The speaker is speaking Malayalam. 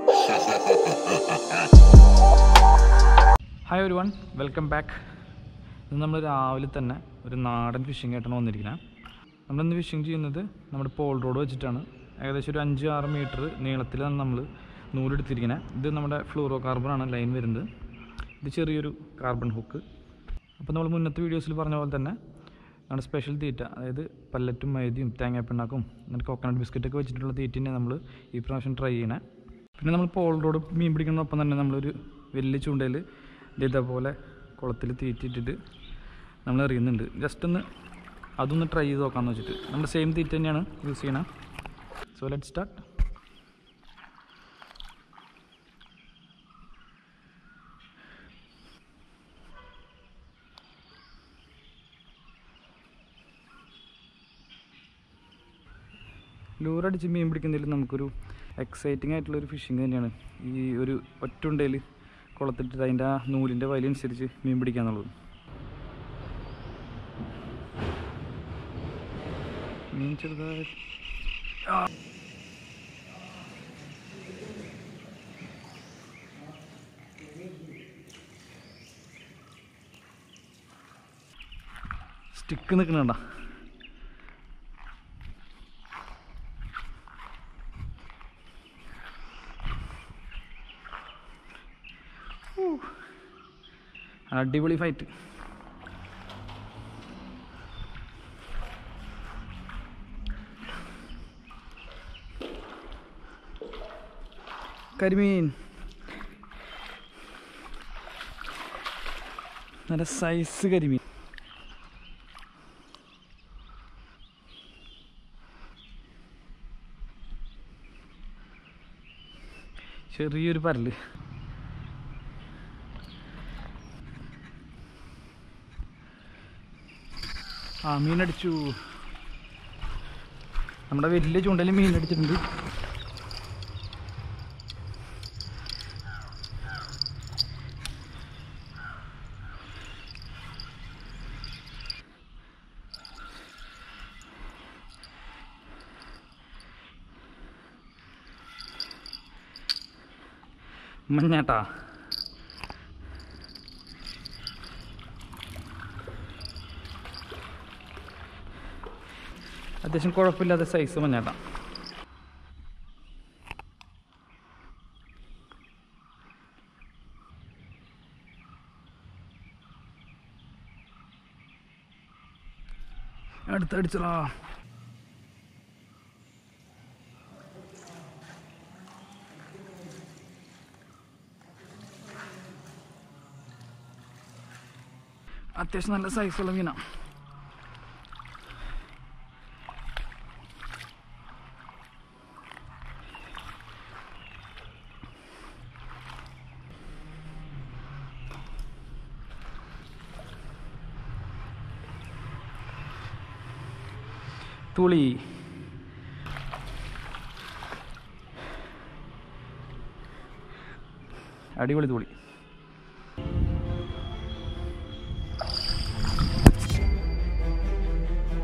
ഹായ് ഒരു വൺ വെൽക്കം ബാക്ക് ഇന്ന് നമ്മൾ രാവിലെ തന്നെ ഒരു നാടൻ ഫിഷിംഗ് ആയിട്ടാണ് വന്നിരിക്കുന്നത് നമ്മളിന്ന് ഫിഷിംഗ് ചെയ്യുന്നത് നമ്മുടെ പോൾ റോഡ് വെച്ചിട്ടാണ് ഏകദേശം ഒരു അഞ്ച് ആറ് മീറ്റർ നീളത്തിലാണ് നമ്മൾ നൂലെടുത്തിരിക്കുന്നത് ഇത് നമ്മുടെ ഫ്ലൂറോ കാർബണാണ് ലൈൻ വരുന്നത് ഇത് ചെറിയൊരു കാർബൺ ഹുക്ക് അപ്പോൾ നമ്മൾ മുന്നത്തെ വീഡിയോസിൽ പറഞ്ഞ പോലെ തന്നെ നമ്മുടെ സ്പെഷ്യൽ തീറ്റ അതായത് പല്ലറ്റും മൈദയും തേങ്ങാപ്പിണ്ണാക്കും എന്നിട്ട് കോക്കനട്ട് ബിസ്ക്കറ്റൊക്കെ വെച്ചിട്ടുള്ള തീറ്റ തന്നെ നമ്മൾ ഈ പ്രാവശ്യം ട്രൈ ചെയ്യണേ പിന്നെ നമ്മൾ പോൾ റോഡ് മീൻ പിടിക്കുന്നതിനൊപ്പം തന്നെ നമ്മളൊരു വലിയ ചൂണ്ടയിൽ ഇതേപോലെ കുളത്തിൽ തീറ്റിട്ടിട്ട് നമ്മൾ എറിയുന്നുണ്ട് ജസ്റ്റ് ഒന്ന് അതൊന്ന് ട്രൈ ചെയ്ത് നോക്കാമെന്ന് വെച്ചിട്ട് നമ്മൾ സെയിം തീറ്റ തന്നെയാണ് യൂസ് ചെയ്യണത് സോ ലെറ്റ് സ്റ്റാർട്ട് ലൂറടിച്ച് മീൻ പിടിക്കുന്നതിൽ നമുക്കൊരു എക്സൈറ്റിംഗ് ആയിട്ടുള്ളൊരു ഫിഷിങ് തന്നെയാണ് ഈ ഒരു ഒറ്റുണ്ടയിൽ കുളത്തിട്ടിട്ട് അതിൻ്റെ ആ നൂലിൻ്റെ വലിയനുസരിച്ച് മീൻ പിടിക്കാന്നുള്ളത് മീൻ ചെറുതായി സ്റ്റിക്ക് നിൽക്കണണ്ട അടിപൊളി ഫൈറ്റ് കരിമീൻ നല്ല സൈസ് കരിമീൻ ചെറിയൊരു പരല് ആ മീനടിച്ചു നമ്മുടെ വലിയ ചൂണ്ടയിൽ മീനടിച്ചിട്ടുണ്ട് മഞ്ഞാട്ടാ അത്യാവശ്യം കുഴപ്പമില്ലാത്ത സൈസ് മഞ്ഞാട്ടാ അടുത്തടിച്ചടാ അത്യാവശ്യം നല്ല സൈസുള്ള മീനാണ് തുളി അടിപൊളി തുളി